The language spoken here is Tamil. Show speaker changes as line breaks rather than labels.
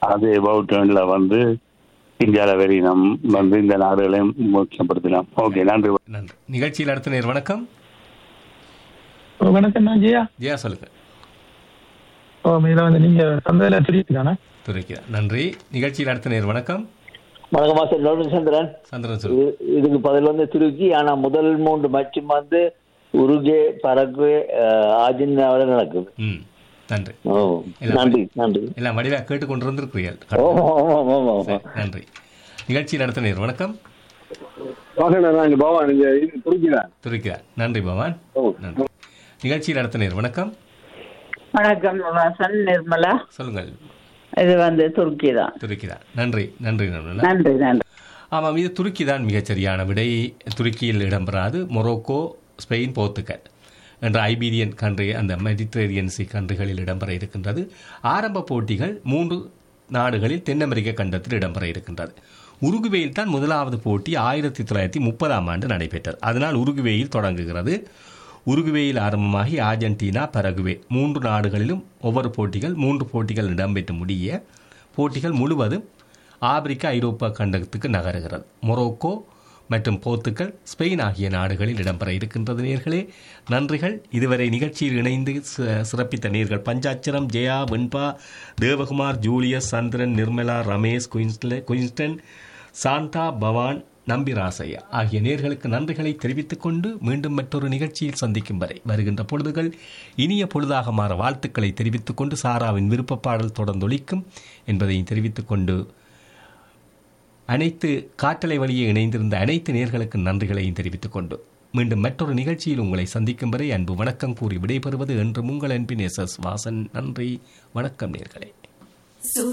அது எபவுட் டேர்ன்ல வந்து இந்தியாவில் வெறி நம் வந்து இந்த நாடுகளையும் முக்கியப்படுத்தலாம் ஓகே நன்றி
நன்றி நிகழ்ச்சியில் அடுத்த நேர் வணக்கம்
வணக்கம் நான் ஜெயா
ஜெயா சொல்லுங்க
ஓ இதில் வந்து நீங்க சந்தையில தெரியுது தானே
துரைக்கிறா நன்றி நிகழ்ச்சியில் அடுத்த நேர் வணக்கம்
வணக்கம் மாஸ்டர் லோடன் சந்திரன்
சந்திரன் சொல்லு
இது- இதுக்கு பதில் வந்து துருக்கி ஆனா முதல் மூன்று மேட்சும் வந்து உருகே பரகுவே ஆர்ஜினாவில நடக்குது
ம் நன்றி
ஓ நன்றி நன்றி
எல்லாம் வடிவா கேட்டுக்கொண்டு இருந்திருக்கிறீர்கள்
ஓ ஆமா ஆமா ஆமா
நன்றி நிகழ்ச்சியில் அடுத்த நேர் வணக்கம்
நான் பவான் இங்க இது துருக்கிதான்
துரைக்கிறா நன்றி பவான் நன்றி நிகழ்ச்சியில் அடுத்த நேர் வணக்கம்
வணக்கம் வாசன் நிர்மலா
சொல்லுங்கள்
இது வந்து துருக்கி தான்
துருக்கி தான் நன்றி நன்றி நன்றி
நன்றி நன்றி
ஆமாம் இது துருக்கி தான் மிகச்சரியான விடை துருக்கியில் இடம்பெறாது மொரோக்கோ ஸ்பெயின் போர்த்துகல் என்ற ஐபீரியன் கண்ட்ரி அந்த மெடிட்டரேனியன் சி கண்ட்ரிகளில் இடம்பெற இருக்கின்றது ஆரம்ப போட்டிகள் மூன்று நாடுகளில் தென் அமெரிக்க கண்டத்தில் இடம்பெற இருக்கின்றது உருகுவேயில் தான் முதலாவது போட்டி ஆயிரத்தி தொள்ளாயிரத்தி முப்பதாம் ஆண்டு நடைபெற்றது அதனால் உருகுவேயில் தொடங்குகிறது உருகுவேயில் ஆரம்பமாகி ஆர்ஜென்டினா பரகுவே மூன்று நாடுகளிலும் ஒவ்வொரு போட்டிகள் மூன்று போட்டிகள் இடம்பெற்று முடிய போட்டிகள் முழுவதும் ஆப்பிரிக்கா ஐரோப்பா கண்டத்துக்கு நகருகிறது மொரோக்கோ மற்றும் போர்த்துக்கல் ஸ்பெயின் ஆகிய நாடுகளில் இடம்பெற இருக்கின்றது நேர்களே நன்றிகள் இதுவரை நிகழ்ச்சியில் இணைந்து சி- சிறப்பித்த நேர்கள் பஞ்சாட்சரம் ஜெயா வெண்பா தேவகுமார் ஜூலியஸ் சந்திரன் நிர்மலா ரமேஷ் குயின்ஸ்ல குயின்ஸ்டன் சாந்தா பவான் நம்பிராசையா ஆகிய நேர்களுக்கு நன்றிகளை தெரிவித்துக் கொண்டு மீண்டும் மற்றொரு நிகழ்ச்சியில் சந்திக்கும் வரை வருகின்ற பொழுதுகள் இனிய பொழுதாக மாற வாழ்த்துக்களை தெரிவித்துக் கொண்டு சாராவின் விருப்ப பாடல் தொடர்ந்தொழிக்கும் என்பதையும் தெரிவித்துக் கொண்டு அனைத்து காற்றலை வழியே இணைந்திருந்த அனைத்து நேர்களுக்கு நன்றிகளையும் தெரிவித்துக் கொண்டு மீண்டும் மற்றொரு நிகழ்ச்சியில் உங்களை சந்திக்கும் வரை அன்பு வணக்கம் கூறி விடைபெறுவது என்று உங்கள் அன்பின் எஸ் எஸ் வாசன் நன்றி வணக்கம் நேர்களே